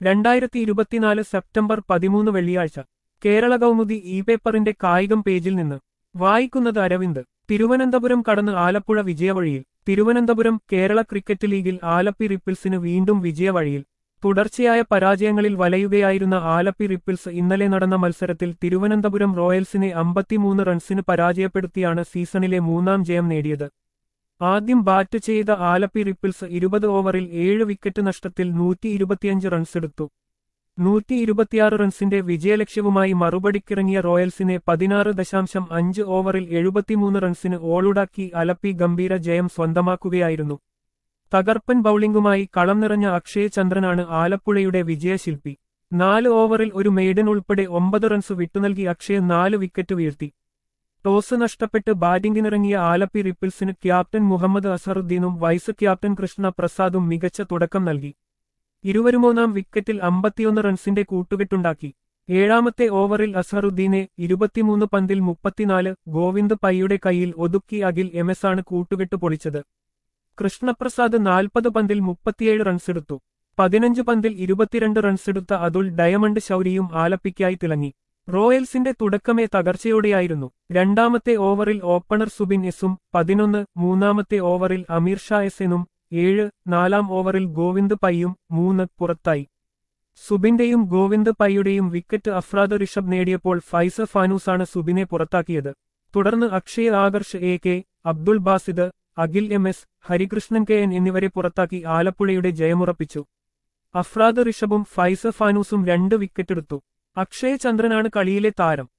രണ്ടായിരത്തി ഇരുപത്തിനാല് സെപ്റ്റംബർ പതിമൂന്ന് വെള്ളിയാഴ്ച കേരള കൗമുദി ഇ പേപ്പറിന്റെ കായികം പേജിൽ നിന്ന് വായിക്കുന്നത് അരവിന്ദ് തിരുവനന്തപുരം കടന്ന് ആലപ്പുഴ വിജയവഴിയിൽ തിരുവനന്തപുരം കേരള ക്രിക്കറ്റ് ലീഗിൽ ആലപ്പി റിപ്പിൾസിന് വീണ്ടും വിജയവഴിയിൽ തുടർച്ചയായ പരാജയങ്ങളിൽ വലയുകയായിരുന്ന ആലപ്പി റിപ്പിൾസ് ഇന്നലെ നടന്ന മത്സരത്തിൽ തിരുവനന്തപുരം റോയൽസിനെ അമ്പത്തിമൂന്ന് റൺസിന് പരാജയപ്പെടുത്തിയാണ് സീസണിലെ മൂന്നാം ജയം നേടിയത് ആദ്യം ബാറ്റ് ചെയ്ത ആലപ്പി റിപ്പിൾസ് ഇരുപത് ഓവറിൽ ഏഴ് വിക്കറ്റ് നഷ്ടത്തിൽ നൂറ്റി ഇരുപത്തിയഞ്ച് റൺസെടുത്തു നൂറ്റി ഇരുപത്തിയാറ് റൺസിന്റെ വിജയലക്ഷ്യവുമായി മറുപടിക്കിറങ്ങിയ റോയൽസിനെ പതിനാറ് ദശാംശം അഞ്ച് ഓവറിൽ എഴുപത്തിമൂന്ന് റൺസിന് ഓളുടാക്കി അലപ്പി ഗംഭീര ജയം സ്വന്തമാക്കുകയായിരുന്നു തകർപ്പൻ ബൌളിംഗുമായി കളം നിറഞ്ഞ അക്ഷയ് ചന്ദ്രനാണ് ആലപ്പുഴയുടെ വിജയശില്പി നാല് ഓവറിൽ ഒരു മെയ്ഡൻ ഉൾപ്പെടെ ഒമ്പത് റൺസ് വിട്ടുനൽകി അക്ഷയ് നാല് വിക്കറ്റ് വീഴ്ത്തി ടോസ് നഷ്ടപ്പെട്ട് ബാറ്റിംഗിനിറങ്ങിയ ആലപ്പി റിപ്പിൾസിന് ക്യാപ്റ്റൻ മുഹമ്മദ് അസറുദ്ദീനും വൈസ് ക്യാപ്റ്റൻ കൃഷ്ണ പ്രസാദും മികച്ച തുടക്കം നൽകി ഇരുവരുമൂന്നാം വിക്കറ്റിൽ അമ്പത്തിയൊന്ന് റൺസിന്റെ കൂട്ടുകെട്ടുണ്ടാക്കി ഏഴാമത്തെ ഓവറിൽ അസറുദ്ദീനെ ഇരുപത്തിമൂന്ന് പന്തിൽ മുപ്പത്തിനാല് ഗോവിന്ദ് പയ്യുടെ കൈയിൽ ഒതുക്കി അഖിൽ എം എസ് ആണ് കൂട്ടുകെട്ട് പൊളിച്ചത് കൃഷ്ണപ്രസാദ് നാൽപ്പത് പന്തിൽ മുപ്പത്തിയേഴ് റൺസെടുത്തു പതിനഞ്ച് പന്തിൽ ഇരുപത്തിരണ്ട് റൺസെടുത്ത അതുൽ ഡയമണ്ട് ശൗരിയും ആലപ്പിക്കായി തിളങ്ങി റോയൽസിന്റെ തുടക്കമേ തകർച്ചയോടെയായിരുന്നു രണ്ടാമത്തെ ഓവറിൽ ഓപ്പണർ സുബിൻ എസും പതിനൊന്ന് മൂന്നാമത്തെ ഓവറിൽ അമീർ ഷാ എസനും ഏഴ് നാലാം ഓവറിൽ ഗോവിന്ദ് പയ്യും മൂന്ന് പുറത്തായി സുബിന്റെയും ഗോവിന്ദ് പയ്യുടെയും വിക്കറ്റ് അഫ്രാദ് ഋഷഭ് നേടിയപ്പോൾ ഫൈസ ഫാനൂസാണ് സുബിനെ പുറത്താക്കിയത് തുടർന്ന് Akshay Akarsh A K Abdul Basith Akhil M S Harikrishnan K N എന്നിവരെ പുറത്താക്കി ആലപ്പുഴയുടെ ജയമുറപ്പിച്ചു അഫ്രാദ് ഋഷഭും ഫൈസ ഫാനൂസും രണ്ട് വിക്കറ്റെടുത്തു അക്ഷയ് ചന്ദ്രനാണ് കളിയിലെ താരം